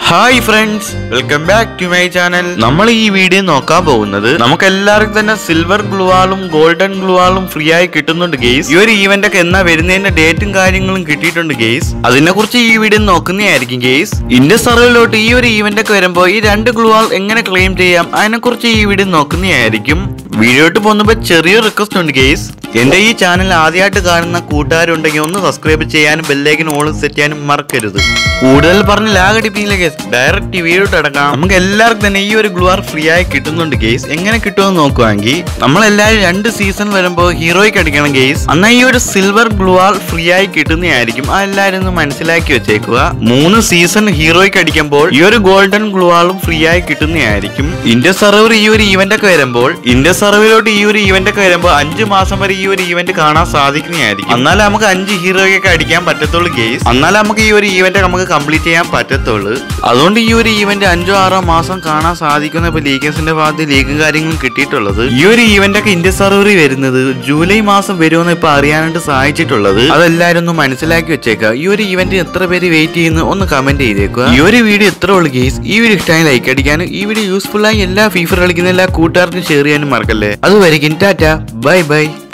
hi friends welcome back to my channel നമ്മൾ ഈ video നോക്കാൻ പോകുന്നത് നമുക്ക് എല്ലാവർക്കും തന്നെ സിൽവർ ഗ്ലൂവാളും ഗോൾഡൻ ഗ്ലൂവാളും ഫ്രീ ആയി കിട്ടുന്നുണ്ട് ഗെയ്സ് ഈ ഒരു ഈവന്റ് ഒക്കെ എന്നാ വരുന്നതിന്റെ ഡേറ്റും കാര്യങ്ങളും കിട്ടിയിട്ടുണ്ട് ഗെയ്സ് അതിനെ കുറിച്ച് ഈ വീഡിയോ നോക്കുന്നതായിരിക്കും ഗെയ്സ് ഇന്ത്യ സർവറിലോട്ട് ഈ ഒരു ഈവന്റ് ഒക്കെ വരുമ്പോൾ ഈ രണ്ട് ഗ്ലൂവാൾ എങ്ങനെ ക്ലെയിം ചെയ്യാം അതിനെ കുറിച്ച് ഈ വീഡിയോ നോക്കുന്നതായിരിക്കും വീഡിയോട്ട് പോകുന്നപ്പോ ചെറിയ റിക്വസ്റ്റ് ഉണ്ട് ഗെയ്സ് എന്റെ ഈ ചാനൽ ആദ്യമായിട്ട് കാണുന്ന കൂട്ടുകാരുണ്ടെങ്കിൽ ഒന്ന് സബ്സ്ക്രൈബ് ചെയ്യാനും ബെല്ലേക്കിന് ഓൾ സെറ്റ് ചെയ്യാനും മറക്കരുത് കൂടുതൽ പറഞ്ഞ് ലാഗടിപ്പിക്കില്ല ഗേസ് ഡയറക്റ്റ് വീഡിയോട്ട് അടക്കാം നമുക്ക് എല്ലാവർക്കും തന്നെ ഈ ഒരു ഗ്ലുവാർ ഫ്രീ ആയി കിട്ടുന്നുണ്ട് ഗെയ്സ് എങ്ങനെ കിട്ടുമെന്ന് നോക്കുവാണെങ്കിൽ നമ്മളെല്ലാവരും രണ്ട് സീസൺ വരുമ്പോൾ ഹീറോയ്ക്ക് അടിക്കണം ഗെയ്സ് എന്നാൽ ഈ ഒരു സിൽവർ ഗ്ലുവാർ ഫ്രീ ആയി കിട്ടുന്നതായിരിക്കും ആ എല്ലാവരും ഒന്ന് മനസ്സിലാക്കി വെച്ചേക്കുക മൂന്ന് സീസൺ ഹീറോയ്ക്ക് അടിക്കുമ്പോൾ ഈ ഒരു ഗോൾഡൻ ഗ്ലുവാളും ഫ്രീ ആയി കിട്ടുന്നതായിരിക്കും ഇന്ത്യ സർവർ ഈ ഒരു ഈവന്റ് ഒക്കെ വരുമ്പോൾ ഇന്ത്യ സർവറിലോട്ട് ഈ ഒരു ഈവന്റ് ഒക്കെ വരുമ്പോൾ അഞ്ച് മാസം വരെ ഈ ഒരു ഈവന്റ് കാണാൻ സാധിക്കുന്നതായിരിക്കും എന്നാലേ നമുക്ക് അഞ്ച് ഹീറോയൊക്കെ അടിക്കാൻ പറ്റത്തുള്ളൂ ഗെയ്സ് എന്നാലേ നമുക്ക് ഈ ഒരു ഈവന്റ് നമുക്ക് കംപ്ലീറ്റ് ചെയ്യാൻ പറ്റത്തുള്ളൂ അതുകൊണ്ട് ഈ ഒരു ഈവന്റ് അഞ്ചോ ആറോ മാസം കാണാൻ സാധിക്കുന്ന ഇപ്പൊ ലീഗേഴ്സിന്റെ ഭാഗത്ത് ലീഗും കാര്യങ്ങളും കിട്ടിയിട്ടുള്ളത് ഈ ഒരു ഈവന്റ് ഒക്കെ ഇന്ത്യ സർവറിൽ വരുന്നത് ജൂലൈ മാസം വരുമെന്ന് ഇപ്പൊ അറിയാനായിട്ട് സാധിച്ചിട്ടുള്ളത് അതെല്ലാരും ഒന്ന് മനസ്സിലാക്കി വെച്ചേക്കുക ഈ ഒരു ഈവന്റ് എത്ര പേര് വെയിറ്റ് ചെയ്യുന്നു ഒന്ന് കമന്റ് ചെയ്തേക്കുക ഈ ഒരു വീഡിയോ എത്ര ഉള്ളു ഗെയ്സ് ഈ വീഡിയോ ഇഷ്ടമായി ലൈക്ക് അടിക്കാനും ഈ വീഡിയോ യൂസ്ഫുൾ ആയി എല്ലാ ഫീഫർ കളിക്കുന്ന എല്ലാ കൂട്ടുകാർക്കും ഷെയർ ചെയ്യാനും മറക്കല്ലേ അതുവരെയും ടാറ്റ ബൈ ബൈ